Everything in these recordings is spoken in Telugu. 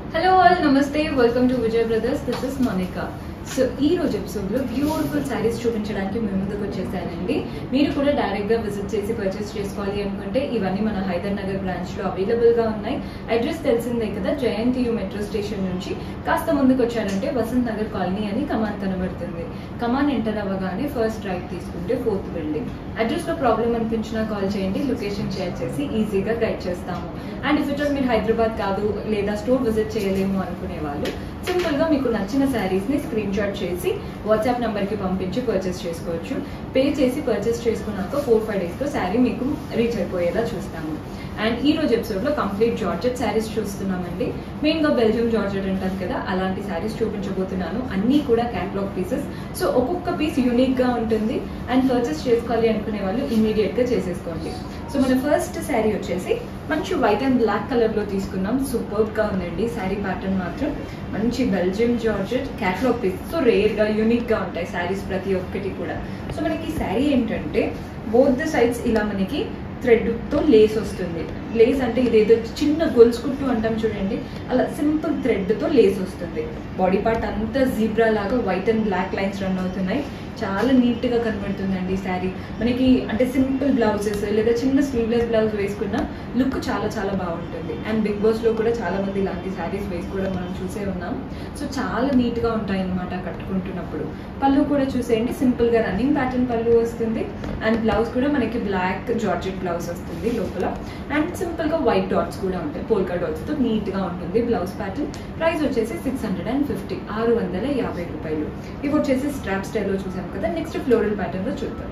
hello all namaste welcome to Vijay brothers this is Monica so ఈ రోజు ఎపిసోడ్ లో బ్యూటిఫుల్ శారీస్ చూపించడానికి మేము ముందుకు వచ్చేసానండి మీరు కూడా డైరెక్ట్ గా విజిట్ చేసి పర్చేస్ చేసుకోవాలి అనుకుంటే ఇవన్నీ మన హైదర్ నగర్ బ్రాంచ్ లో అవైలబుల్ గా ఉన్నాయి అడ్రస్ తెలిసిందే కదా జయంతి మెట్రో స్టేషన్ నుంచి కాస్త ముందుకు వచ్చారంటే వసంత్ నగర్ కాలనీ అని కమాన్ కనబడుతుంది కమాన్ ఎంటర్ అవ్వగానే ఫస్ట్ రైట్ తీసుకుంటే ఫోర్త్ బిల్డింగ్ అడ్రస్ లో ప్రాబ్లం అనిపించినా కాల్ చేయండి లొకేషన్ షేర్ చేసి ఈజీగా గైడ్ చేస్తాము అండ్ ఇఫ్ ఇట్ మీరు హైదరాబాద్ కాదు లేదా స్టోర్ విజిట్ చేయలేము అనుకునే వాళ్ళు సింపుల్ గా మీకు నచ్చిన శారీస్ ని స్క్రీన్ షాట్ చేసి వాట్సాప్ నంబర్ కి పంపించి పర్చేస్ చేసుకోవచ్చు పే చేసి పర్చేస్ చేసుకున్నాక ఫోర్ ఫైవ్ డేస్ తో శారీ మీకు రీచ్ అయిపోయేలా చూస్తాము అండ్ ఈ రోజు ఎపిసోడ్ లో కంప్లీట్ జార్జెట్ శారీస్ చూస్తున్నామండి మెయిన్ గా బెల్జియం జార్జెట్ అంటారు కదా అలాంటి శారీస్ చూపించబోతున్నాను అన్ని కూడా క్యాటలాగ్ పీసెస్ సో ఒక్కొక్క పీస్ యూనిక్ గా ఉంటుంది అండ్ పర్చేస్ చేసుకోవాలి అనుకునే వాళ్ళు ఇమీడియట్ గా చేసేసుకోండి సో మన ఫస్ట్ శారీ వచ్చేసి మంచి వైట్ అండ్ బ్లాక్ కలర్ లో తీసుకున్నాం సూపర్ గా ఉందండి శారీ ప్యాటర్న్ మాత్రం మంచి Belgium georgette catalogue piece so rare గా యూనిక్ గా ఉంటాయి శారీస్ ప్రతి ఒక్కటి కూడా సో మనకి శారీ ఏంటంటే బోత్ ద సైడ్స్ ఇలా మనకి థ్రెడ్ తో లేస్ వస్తుంది లేస్ అంటే ఇదేదో చిన్న గొలుసు కుట్టు అంటాం చూడండి అలా సింపుల్ థ్రెడ్ తో లేస్ వస్తుంది బాడీ పార్ట్ అంతా జీబ్రా లాగా white and black lines run అవుతున్నాయి చాలా నీట్ గా కనబడుతుందండి ఈ శారీ మనకి అంటే సింపుల్ బ్లౌజెస్ లేదా చిన్న స్లీవ్లెస్ బ్లౌజ్ వేసుకున్న లుక్ చాలా చాలా బాగుంటుంది అండ్ బిగ్ బాస్ లో కూడా చాలా మంది ఇలాంటి శారీస్ వేసుకోవడం మనం చూసే ఉన్నాం సో చాలా నీట్ గా ఉంటాయి అన్నమాట కట్టుకుంటున్నప్పుడు పళ్ళు కూడా చూసేయండి సింపుల్ గా రన్నింగ్ ప్యాటర్న్ పళ్ళు వస్తుంది అండ్ బ్లౌజ్ కూడా మనకి బ్లాక్ జార్జెట్ బ్లౌజ్ వస్తుంది లోపల అండ్ సింపుల్ గా వైట్ డాట్స్ కూడా ఉంటాయి పోల్కా డాట్స్ తో నీట్ గా ఉంటుంది బ్లౌజ్ ప్యాటర్న్ ప్రైస్ వచ్చేసి సిక్స్ హండ్రెడ్ అండ్ ఫిఫ్టీ ఆరు వందల యాభై రూపాయలు ఇవి వచ్చేసి స్ట్రాప్ స్టైల్లో చూసాం కదా నెక్స్ట్ ఫ్లోరల్ ప్యాటర్న్ లో చూద్దాం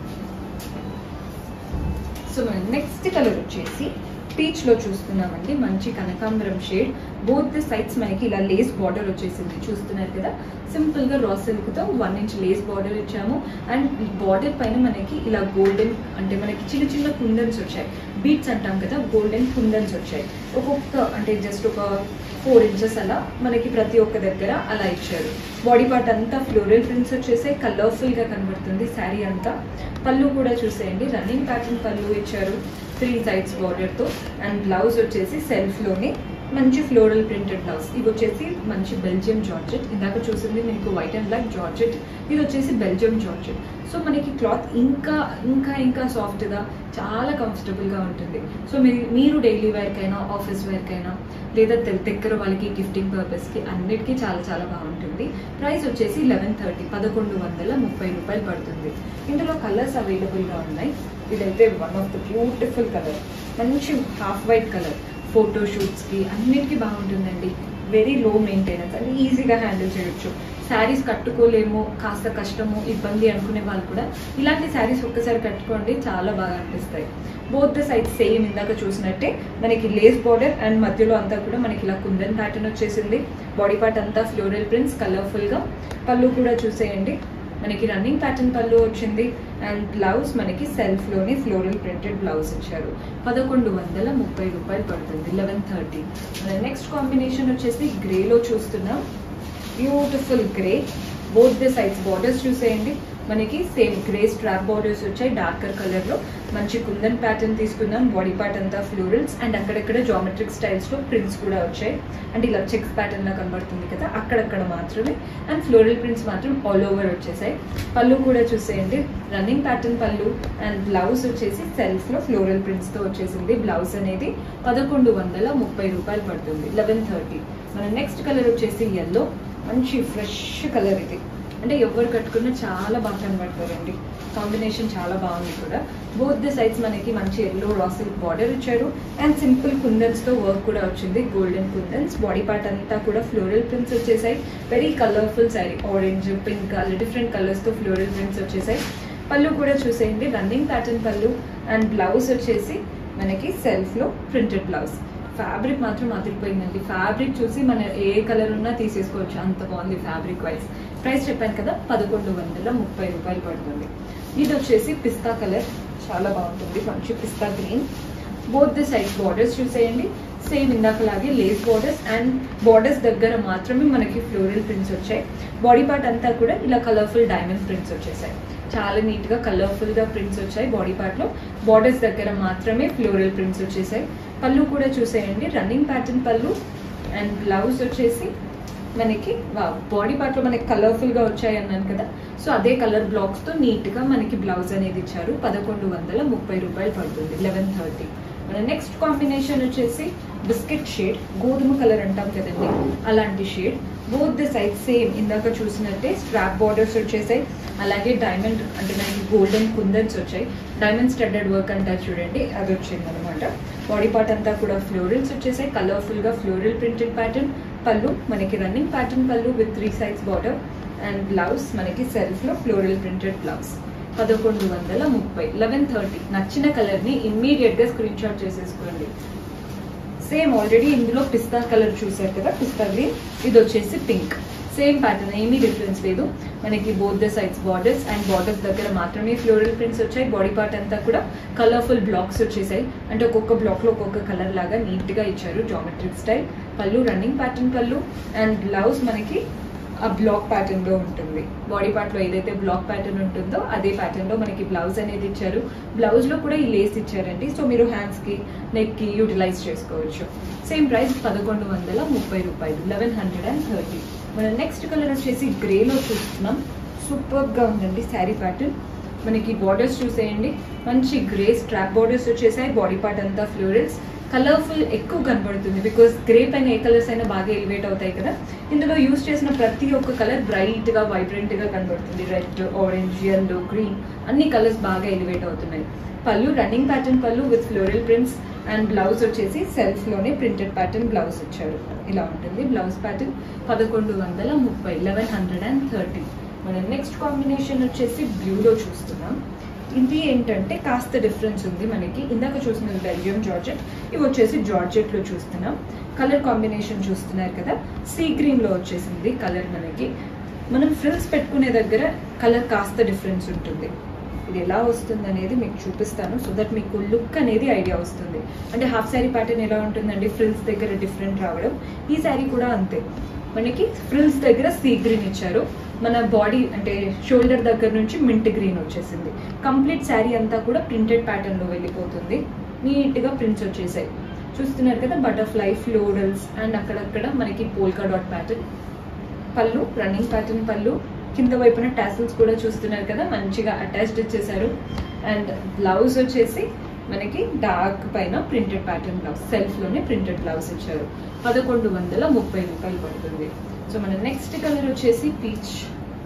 సో మనం నెక్స్ట్ కలర్ వచ్చేసి పీచ్ లో చూస్తున్నామండి మంచి కనకాంబరం షేడ్ బోత్ ది సైడ్స్ మనకి ఇలా లేస్ బార్డర్ వచ్చేసింది చూస్తున్నారు కదా సింపుల్ గా రా సిల్క్ తో వన్ ఇంచ్ లేస్ బార్డర్ ఇచ్చాము అండ్ బార్డర్ పైన మనకి ఇలా గోల్డెన్ అంటే మనకి చిన్న చిన్న కుందన్స్ వచ్చాయి బీట్స్ అంటాం కదా గోల్డెన్ కుందన్స్ వచ్చాయి ఒక్కొక్క అంటే జస్ట్ ఒక ఫోర్ ఇంచెస్ అలా మనకి ప్రతి ఒక్క దగ్గర అలా ఇచ్చారు బాడీ పార్ట్ అంతా ఫ్లోరల్ ప్రింట్స్ వచ్చేసి కలర్ఫుల్ గా కనబడుతుంది శారీ అంతా పళ్ళు కూడా చూసేయండి రన్నింగ్ ప్యాటర్న్ పళ్ళు ఇచ్చారు త్రీ సైడ్స్ బార్డర్ తో అండ్ బ్లౌజ్ వచ్చేసి సెల్ఫ్ లోనే మంచి ఫ్లోరల్ ప్రింటెడ్ బ్లౌజ్ ఇది వచ్చేసి మంచి బెల్జియం జార్జెట్ ఇందాక చూసింది మీకు వైట్ అండ్ బ్లాక్ జార్జెట్ ఇది వచ్చేసి బెల్జియం జార్జెట్ సో మనకి క్లాత్ ఇంకా ఇంకా ఇంకా సాఫ్ట్గా చాలా కంఫర్టబుల్గా ఉంటుంది సో మీరు మీరు డైలీ వేర్కైనా ఆఫీస్ వేర్కైనా లేదా తె- దగ్గర వాళ్ళకి గిఫ్టింగ్ పర్పస్కి అన్నిటికీ చాలా చాలా బాగుంటుంది ప్రైస్ వచ్చేసి లెవెన్ థర్టీ పదకొండు వందల ముప్పై రూపాయలు పడుతుంది ఇందులో కలర్స్ అవైలబుల్గా ఉన్నాయి ఇదైతే one of the beautiful colour మంచి హాఫ్ వైట్ కలర్ ఫోటో షూట్స్కి అన్నిటికీ బాగుంటుందండి వెరీ లో మెయింటెనెన్స్ అంటే ఈజీగా హ్యాండిల్ చేయొచ్చు శారీస్ కట్టుకోలేము కాస్త కష్టము ఇబ్బంది అనుకునే వాళ్ళు కూడా ఇలాంటి శారీస్ ఒక్కసారి కట్టుకోండి చాలా బాగా అనిపిస్తాయి బోత్ ద సైడ్ సేమ్ ఇందాక చూసినట్టే మనకి లేస్ బార్డర్ అండ్ మధ్యలో అంతా కూడా మనకి ఇలా కుందన్ ప్యాటర్న్ వచ్చేసింది బాడీ పార్ట్ అంతా ఫ్లోరల్ ప్రింట్స్ కలర్ఫుల్గా పళ్ళు కూడా చూసేయండి మనకి రన్నింగ్ ప్యాటర్న్ పళ్ళు వచ్చింది అండ్ బ్లౌజ్ మనకి సెల్ఫ్ లోనే ఫ్లోరల్ ప్రింటెడ్ బ్లౌజ్ ఇచ్చారు పదకొండు వందల ముప్పై రూపాయలు పడుతుంది లెవెన్ థర్టీ మన నెక్స్ట్ కాంబినేషన్ వచ్చేసి గ్రేలో చూస్తున్నాం beautiful grey both the sides borders చూసేయండి మనకి సేమ్ గ్రే స్ట్రాప్ బార్డర్స్ వచ్చాయి డార్కర్ కలర్ లో మంచి కుందన్ ప్యాటర్న్ తీసుకున్నాం బాడీ పార్ట్ అంతా ఫ్లోరల్స్ అండ్ అక్కడక్కడ జామెట్రిక్ స్టైల్స్ లో ప్రింట్స్ కూడా వచ్చాయి అంటే ఇలా చెక్స్ ప్యాటర్న్ లా కనబడుతుంది కదా అక్కడక్కడ మాత్రమే అండ్ ఫ్లోరల్ ప్రింట్స్ మాత్రం ఆల్ ఓవర్ వచ్చేసాయి పళ్ళు కూడా చూసేయండి రన్నింగ్ ప్యాటర్న్ పళ్ళు అండ్ బ్లౌజ్ వచ్చేసి సెల్ఫ్ లో ఫ్లోరల్ ప్రింట్స్ తో వచ్చేసింది బ్లౌజ్ అనేది పదకొండు వందల ముప్పై రూపాయలు పడుతుంది లెవెన్ థర్టీ మన నెక్స్ట్ కలర్ వచ్చేసి ఎల్లో మంచి ఫ్రెష్ కలర్ ఇది అంటే ఎవరు కట్టుకున్నా చాలా బాగా కనబడతారండి కాంబినేషన్ చాలా బాగుంది కూడా బోత్ ది సైడ్స్ మనకి మంచి ఎల్లో రాసిల్ బార్డర్ ఇచ్చారు అండ్ సింపుల్ కుందన్స్ తో వర్క్ కూడా వచ్చింది గోల్డెన్ కుందన్స్ బాడీ పార్ట్ అంతా కూడా ఫ్లోరల్ ప్రింట్స్ వచ్చేసాయి very colourful sari orange pink అలా డిఫరెంట్ కలర్స్ తో ఫ్లోరల్ ప్రింట్స్ వచ్చేసాయి పళ్ళు కూడా చూసేయండి రన్నింగ్ ప్యాటర్న్ పళ్ళు అండ్ బ్లౌజ్ వచ్చేసి మనకి సెల్ఫ్ లో ప్రింటెడ్ బ్లౌజ్ ఫ్యాబ్రిక్ మాత్రం అదిరిపోయిందండి ఫ్యాబ్రిక్ చూసి మన ఏ కలర్ ఉన్నా తీసేసుకోవచ్చు అంత బాగుంది ఫ్యాబ్రిక్ వైజ్ ప్రైస్ చెప్పాను కదా పదకొండు వందల ముప్పై రూపాయలు పడుతుంది ఇది వచ్చేసి పిస్తా కలర్ చాలా బాగుంటుంది మంచి పిస్తా green both the side borders చూసేయండి సేమ్ ఇందాకలాగే లేస్ బార్డర్స్ అండ్ బార్డర్స్ దగ్గర మాత్రమే మనకి ఫ్లోరల్ ప్రింట్స్ వచ్చాయి బాడీ పార్ట్ అంతా కూడా ఇలా కలర్ఫుల్ డైమండ్ ప్రింట్స్ వచ్చేసాయి చాలా నీట్ గా కలర్ఫుల్ గా ప్రింట్స్ వచ్చాయి బాడీ పార్ట్ లో బార్డర్స్ దగ్గర మాత్రమే ఫ్లోరల్ ప్రింట్స్ వచ్చేసాయి పళ్ళు కూడా చూసేయండి రన్నింగ్ ప్యాటర్న్ పళ్ళు అండ్ బ్లౌజ్ వచ్చేసి మనకి బాడీ పార్ట్ లో మనకి కలర్ఫుల్ గా వచ్చాయి అన్నాను కదా సో అదే కలర్ బ్లాక్స్ తో నీట్ గా మనకి బ్లౌజ్ అనేది ఇచ్చారు పదకొండు వందల ముప్పై రూపాయలు పడుతుంది లెవెన్ థర్టీ మన నెక్స్ట్ కాంబినేషన్ వచ్చేసి బిస్కెట్ షేడ్ గోధుమ కలర్ అంటాం కదండి అలాంటి shade both the side same ఇందాక చూసినట్టే స్ట్రాప్ బార్డర్స్ వచ్చేసాయి అలాగే డైమండ్ అంటే మనకి గోల్డెన్ కుందన్స్ వచ్చాయి డైమండ్ స్టడ్డెడ్ వర్క్ అంటారు చూడండి అది వచ్చింది అనమాట బాడీ పార్ట్ అంతా కూడా ఫ్లోరల్స్ వచ్చేసాయి కలర్ఫుల్ గా ఫ్లోరల్ ప్రింటెడ్ ప్యాటర్న్ పళ్ళు మనకి రన్నింగ్ ప్యాటర్న్ పళ్ళు with three sides border and blouse మనకి సెల్ఫ్ లో ఫ్లోరల్ ప్రింటెడ్ బ్లౌజ్ పదకొండు వందల ముప్పై లెవెన్ థర్టీ నచ్చిన కలర్ ని ఇమ్మీడియట్ గా స్క్రీన్ షాట్ చేసేసుకోండి సేమ్ ఆల్రెడీ ఇందులో పిస్తా కలర్ చూసారు కదా పిస్తా గ్రీన్ ఇది వచ్చేసి పింక్ సేమ్ ప్యాటర్న్ ఏమీ డిఫరెన్స్ లేదు మనకి both the sides borders and borders దగ్గర మాత్రమే ఫ్లోరల్ ప్రింట్స్ వచ్చాయి బాడీ పార్ట్ అంతా కూడా కలర్ఫుల్ బ్లాక్స్ వచ్చేసాయి అంటే ఒక్కొక్క బ్లాక్ లో ఒక్కొక్క కలర్ లాగా నీట్ గా ఇచ్చారు జామెట్రిక్ స్టైల్ పళ్ళు రన్నింగ్ ప్యాటర్న్ పళ్ళు అండ్ బ్లౌజ్ మనకి ఆ బ్లాక్ ప్యాటర్న్ లో ఉంటుంది బాడీ పార్ట్ లో ఏదైతే బ్లాక్ ప్యాటర్న్ ఉంటుందో అదే ప్యాటర్న్ లో మనకి బ్లౌజ్ అనేది ఇచ్చారు బ్లౌజ్ లో కూడా ఈ లేస్ ఇచ్చారండి సో మీరు హ్యాండ్స్ కి నెక్ కి యూటిలైజ్ చేసుకోవచ్చు సేమ్ ప్రైస్ పదకొండు వందల ముప్పై రూపాయలు లెవెన్ హండ్రెడ్ అండ్ థర్టీ మన నెక్స్ట్ కలర్ వచ్చేసి గ్రేలో చూస్తున్నాం సూపర్ గా ఉందండి శారీ ప్యాటర్న్ మనకి బార్డర్స్ చూసేయండి మంచి గ్రే స్ట్రాప్ బార్డర్స్ వచ్చేసాయి బాడీ పార్ట్ అంతా ఫ్లోరల్స్ కలర్ఫుల్ ఎక్కువ కనబడుతుంది బికాస్ గ్రే పైన ఏ కలర్స్ అయినా బాగా ఎలివేట్ అవుతాయి కదా ఇందులో యూస్ చేసిన ప్రతి ఒక్క కలర్ బ్రైట్ గా వైబ్రెంట్ గా కనబడుతుంది రెడ్ ఆరెంజ్ ఎల్లో గ్రీన్ అన్ని కలర్స్ బాగా ఎలివేట్ అవుతున్నాయి పళ్ళు రన్నింగ్ ప్యాటర్న్ పళ్ళు with floral prints and blouse వచ్చేసి సెల్ఫ్ లోనే ప్రింటెడ్ ప్యాటర్న్ బ్లౌజ్ ఇచ్చారు ఇలా ఉంటుంది బ్లౌజ్ ప్యాటర్న్ పదకొండు వందల ముప్పై లెవెన్ హండ్రెడ్ అండ్ థర్టీ మన నెక్స్ట్ కాంబినేషన్ వచ్చేసి బ్లూలో చూస్తున్నాం ఇది ఏంటంటే కాస్త డిఫరెన్స్ ఉంది మనకి ఇందాక చూసిన బెల్జియం జార్జెట్ ఇవి వచ్చేసి జార్జెట్ లో చూస్తున్నాం కలర్ కాంబినేషన్ చూస్తున్నారు కదా సీ గ్రీన్ లో వచ్చేసింది కలర్ మనకి మనం ఫ్రిల్స్ పెట్టుకునే దగ్గర కలర్ కాస్త డిఫరెన్స్ ఉంటుంది ఇది ఎలా వస్తుంది అనేది మీకు చూపిస్తాను సో దట్ మీకు లుక్ అనేది ఐడియా వస్తుంది అంటే హాఫ్ శారీ ప్యాటర్న్ ఎలా ఉంటుందండి ఫ్రిల్స్ దగ్గర డిఫరెంట్ రావడం ఈ శారీ కూడా అంతే మనకి ఫ్రిల్స్ దగ్గర సీ గ్రీన్ ఇచ్చారు మన బాడీ అంటే షోల్డర్ దగ్గర నుంచి మింట్ గ్రీన్ వచ్చేసింది కంప్లీట్ శారీ అంతా కూడా ప్రింటెడ్ ప్యాటర్న్ లో వెళ్ళిపోతుంది నీట్ గా ప్రింట్స్ వచ్చేసాయి చూస్తున్నారు కదా బటర్ఫ్లై ఫ్లోరల్స్ అండ్ అక్కడక్కడ మనకి పోల్కా డాట్ ప్యాటర్న్ పళ్ళు రన్నింగ్ ప్యాటర్న్ పళ్ళు కింద వైపున టాసిల్స్ కూడా చూస్తున్నారు కదా మంచిగా అటాచ్డ్ ఇచ్చేసారు అండ్ బ్లౌజ్ వచ్చేసి మనకి డార్క్ పైన ప్రింటెడ్ ప్యాటర్న్ బ్లౌజ్ సెల్ఫ్ లోనే ప్రింటెడ్ బ్లౌజ్ ఇచ్చారు పదకొండు వందల ముప్పై రూపాయలు పడుతుంది సో మన నెక్స్ట్ కలర్ వచ్చేసి పీచ్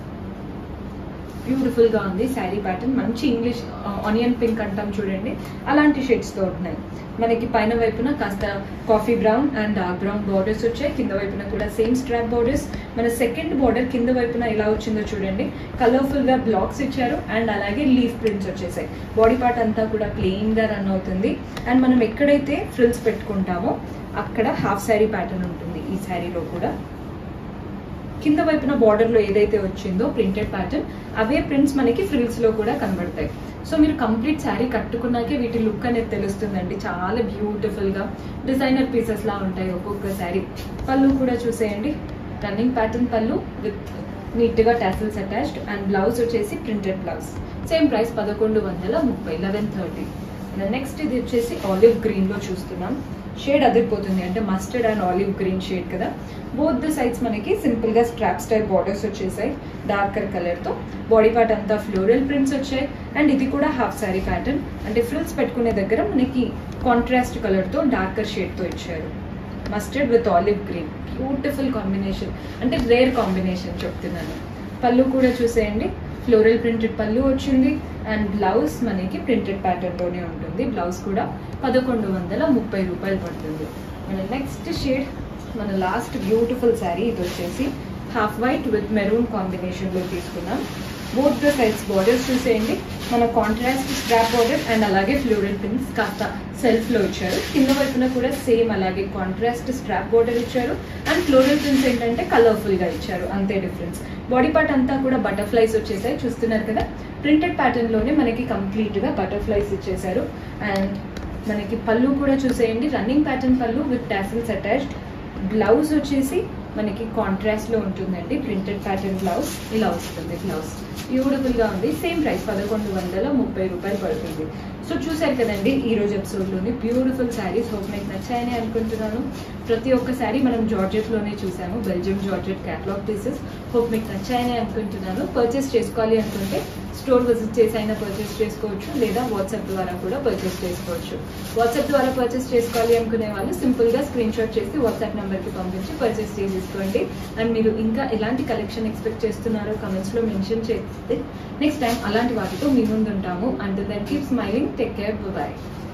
బ్యూటిఫుల్ గా ఉంది శారీ ప్యాటర్న్ మంచి ఇంగ్లీష్ ఆనియన్ పింక్ అంటాం చూడండి అలాంటి షేడ్స్ తో ఉన్నాయి మనకి పైన వైపున కాస్త coffee brown and dark brown borders వచ్చాయి కింద వైపున కూడా సేమ్ స్ట్రాప్ బార్డర్స్ మన సెకండ్ బార్డర్ కింద వైపున ఎలా వచ్చిందో చూడండి కలర్ఫుల్ గా బ్లాక్స్ ఇచ్చారు అండ్ అలాగే లీఫ్ ప్రింట్స్ వచ్చేసాయి బాడీ పార్ట్ అంతా కూడా ప్లెయిన్ గా రన్ అవుతుంది అండ్ మనం ఎక్కడైతే ఫ్రిల్స్ పెట్టుకుంటామో అక్కడ హాఫ్ శారీ ప్యాటర్న్ ఉంటుంది ఈ శారీలో కూడా కింద వైపున బార్డర్ లో ఏదైతే వచ్చిందో ప్రింటెడ్ ప్యాటర్న్ అవే ప్రింట్స్ మనకి ఫ్రిల్స్ లో కూడా కనబడతాయి సో మీరు కంప్లీట్ శారీ కట్టుకున్నాకే వీటి లుక్ అనేది తెలుస్తుందండి చాలా బ్యూటిఫుల్ గా డిజైనర్ పీసెస్ లా ఉంటాయి ఒక్కొక్క శారీ పళ్ళు కూడా చూసేయండి రన్నింగ్ ప్యాటర్న్ పళ్ళు విత్ నీట్ గా టాసిల్స్ అటాచ్డ్ అండ్ బ్లౌజ్ వచ్చేసి ప్రింటెడ్ బ్లౌజ్ సేమ్ ప్రైస్ పదకొండు వందల ముప్పై లెవెన్ థర్టీ నెక్స్ట్ ఇది వచ్చేసి ఆలివ్ గ్రీన్ లో చూస్తున్నాం షేడ్ అదిరిపోతుంది అంటే mustard and olive green shade కదా బోత్ ద సైడ్స్ మనకి సింపుల్ గా స్ట్రాప్ స్టైల్ బార్డర్స్ వచ్చేసాయి డార్కర్ కలర్ తో బాడీ పార్ట్ అంతా ఫ్లోరల్ ప్రింట్స్ వచ్చాయి అండ్ ఇది కూడా హాఫ్ శారీ ప్యాటర్న్ అంటే ఫ్రిల్స్ పెట్టుకునే దగ్గర మనకి కాంట్రాస్ట్ కలర్ తో డార్కర్ షేడ్ తో ఇచ్చారు mustard with olive green beautiful combination అంటే రేర్ కాంబినేషన్ చెప్తున్నాను పళ్ళు కూడా చూసేయండి ఫ్లోరల్ ప్రింటెడ్ పళ్ళు వచ్చింది అండ్ బ్లౌజ్ మనకి ప్రింటెడ్ ప్యాటర్న్ లోనే ఉంటుంది బ్లౌజ్ కూడా పదకొండు వందల ముప్పై రూపాయలు పడుతుంది మన నెక్స్ట్ షేడ్ మన లాస్ట్ బ్యూటిఫుల్ శారీ ఇది వచ్చేసి half white with maroon combination లో తీసుకున్నాం బోత్ ద సైడ్స్ బార్డర్స్ చూసేయండి మన కాంట్రాస్ట్ స్ట్రాప్ బార్డర్ అండ్ అలాగే ఫ్లోరల్ పిన్స్ కాస్త సెల్ఫ్ లో ఇచ్చారు కింద వైపున కూడా సేమ్ అలాగే కాంట్రాస్ట్ స్ట్రాప్ బార్డర్ ఇచ్చారు అండ్ ఫ్లోరల్ ప్రింట్స్ ఏంటంటే కలర్ఫుల్ గా ఇచ్చారు అంతే డిఫరెన్స్ బాడీ పార్ట్ అంతా కూడా బటర్ఫ్లైస్ వచ్చేసాయి చూస్తున్నారు కదా ప్రింటెడ్ ప్యాటర్న్ లోనే మనకి కంప్లీట్ గా బటర్ఫ్లైస్ ఇచ్చేసారు అండ్ మనకి పళ్ళు కూడా చూసేయండి రన్నింగ్ ప్యాటర్న్ పళ్ళు విత్ టాసిల్స్ అటాచ్డ్ బ్లౌజ్ వచ్చేసి మనకి కాంట్రాస్ట్ లో ఉంటుందండి ప్రింటెడ్ ప్యాటర్న్ బ్లౌజ్ ఇలా వస్తుంది బ్లౌజ్ బ్యూటిఫుల్ గా ఉంది సేమ్ ప్రైస్ పదకొండు వందల ముప్పై రూపాయలు పడుతుంది సో చూసారు కదండి ఈ రోజు ఎపిసోడ్ లోని బ్యూటిఫుల్ శారీస్ హోప్ మీకు నచ్చాయని అనుకుంటున్నాను ప్రతి ఒక్క శారీ మనం జార్జెట్ లోనే చూసాము Belgium georgette catalogue pieces hope మీకు నచ్చాయని అనుకుంటున్నాను పర్చేస్ చేసుకోవాలి అనుకుంటే స్టోర్ విజిట్ చేసి అయినా పర్చేస్ చేసుకోవచ్చు లేదా వాట్సాప్ ద్వారా కూడా పర్చేస్ చేసుకోవచ్చు వాట్సాప్ ద్వారా పర్చేస్ చేసుకోవాలి అనుకునే వాళ్ళు సింపుల్ గా స్క్రీన్ షాట్ చేసి వాట్సాప్ నెంబర్ కి పంపించి పర్చేస్ చేసేసుకోండి అండ్ మీరు ఇంకా ఎలాంటి కలెక్షన్ ఎక్స్పెక్ట్ చేస్తున్నారో కమెంట్స్ లో మెన్షన్ చేస్తే నెక్స్ట్ టైం అలాంటి వాటితో మీ ముందు ఉంటాము and then keep smiling take care bye